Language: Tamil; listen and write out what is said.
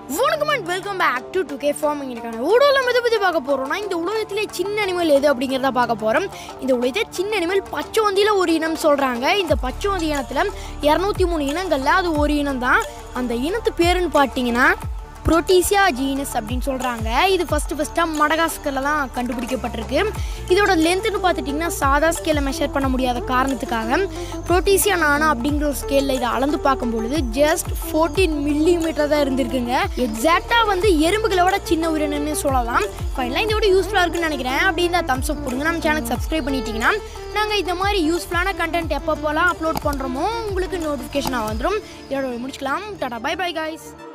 வணக்கம் and welcome back to to K farming இருக்காங்க உடலம் எதை பற்றி பார்க்க போகிறோம்னா இந்த உலகத்திலே சின்ன அனிமல் எது அப்படிங்கிறத பார்க்க போகிறோம் இந்த உலகத்தை சின்ன அனிமல் பச்சோந்தியில் ஒரு இனம் சொல்கிறாங்க இந்த பச்சோந்தி இனத்தில் இரநூத்தி மூணு இனங்களில் அது ஒரு இனம் தான் அந்த இனத்து பேருன்னு பார்த்தீங்கன்னா புரோட்டீசியா ஜீனஸ் அப்படின்னு சொல்கிறாங்க இது ஃபஸ்ட்டு ஃபஸ்ட்டாக மடகாஸ்கரில் தான் கண்டுபிடிக்கப்பட்டிருக்கு இதோட லென்த்துன்னு பார்த்துட்டிங்கன்னா சாதா ஸ்கேலில் மெஷர் பண்ண முடியாத காரணத்துக்காக புரோட்டீசியா நானா அப்படிங்கிற ஒரு ஸ்கேலில் இதை அளந்து பார்க்கும் பொழுது ஜஸ்ட் ஃபோர்டீன் மில்லி மீட்டர் தான் இருந்திருக்குங்க எக்ஸாக்டாக வந்து எறும்புகளை விட சின்ன உயிரினம்னு சொல்லலாம் ஃபைனலாக இந்த வீடியோ யூஸ்ஃபுல்லாக இருக்குன்னு நினைக்கிறேன் அப்படின்னு தம்ஸ் அப் கொடுங்க நம்ம சேனல் சப்ஸ்கிரைப் பண்ணிட்டீங்கன்னா நாங்கள் இந்த மாதிரி யூஸ்ஃபுல்லான கண்டென்ட் எப்போ போலாம் அப்லோட் பண்ணுறோமோ உங்களுக்கு நோட்டிஃபிகேஷனாக வந்துடும் இதோட முடிச்சுக்கலாம் டாடா பை பை காய்ஸ்